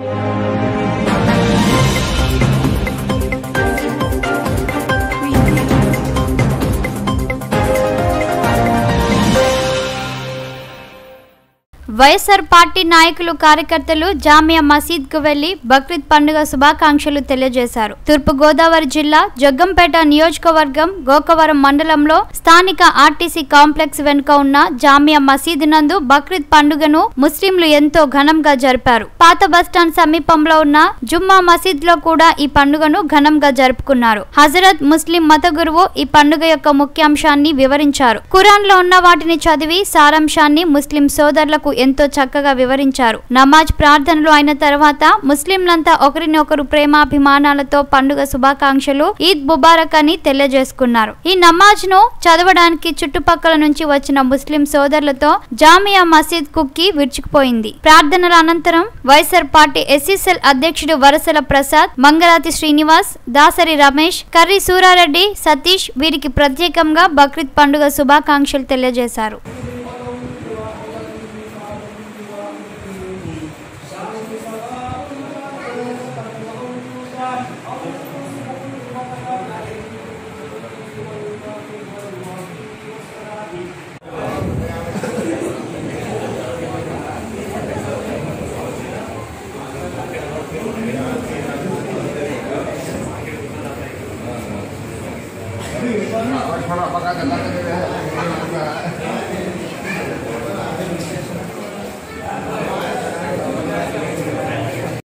YSR party నాయకులు కార్యకర్తలు జామియా మసీద్ కు వెళ్లి బక్రీద్ పండుగ శుభాకాంక్షలు తెలియజేశారు తూర్పు గోదావరి జిల్లా జగ్గంపేట నియోజకవర్గం గోకవరం మండలంలో స్థానిక ఆర్టీసీ కాంప్లెక్స్ వెనుక ఉన్న జామియా మసీద్ నందు బక్రీద్ పండుగను ముస్లింలు ఎంతో ఘనంగా జరిపారు పాత బస్టాండ్ సమీపంలో ఉన్న జుమ్మా మసీద్ లో కూడా ఈ పండుగను ఘనంగా జరుపుకున్నారు హజరత్ ముస్లిం మత గురువు ఈ పండుగ యొక్క ముఖ్యాంశాన్ని వివరించారు ఖురాన్ లో ఉన్న వాటిని చదివి సారాంశాన్ని ముస్లిం సోదరులకు ఎంతో చక్కగా వివరించారు నమాజ్ ప్రార్థనలు అయిన తర్వాత ముస్లింలంతా ఒకరినొకరు ప్రేమాభిమానాలతో పండుగ శుభాకాంక్షలు ఈద్ ముబారక్ అని తెలియజేసుకున్నారు ఈ నమాజ్ ను చదవడానికి చుట్టుపక్కల నుంచి వచ్చిన ముస్లిం సోదరులతో జామియా మసీద్ కుక్కి విరుచుకుపోయింది ప్రార్థనల అనంతరం వైఎస్ఆర్ పార్టీ ఎస్సీసెల్ అధ్యక్షుడు వరసల ప్రసాద్ మంగళాతి శ్రీనివాస్ దాసరి రమేష్ కర్రి సూరారెడ్డి సతీష్ వీరికి ప్రత్యేకంగా బక్రీద్ పండుగ శుభాకాంక్షలు తెలియజేశారు Kalau apakah kata-kata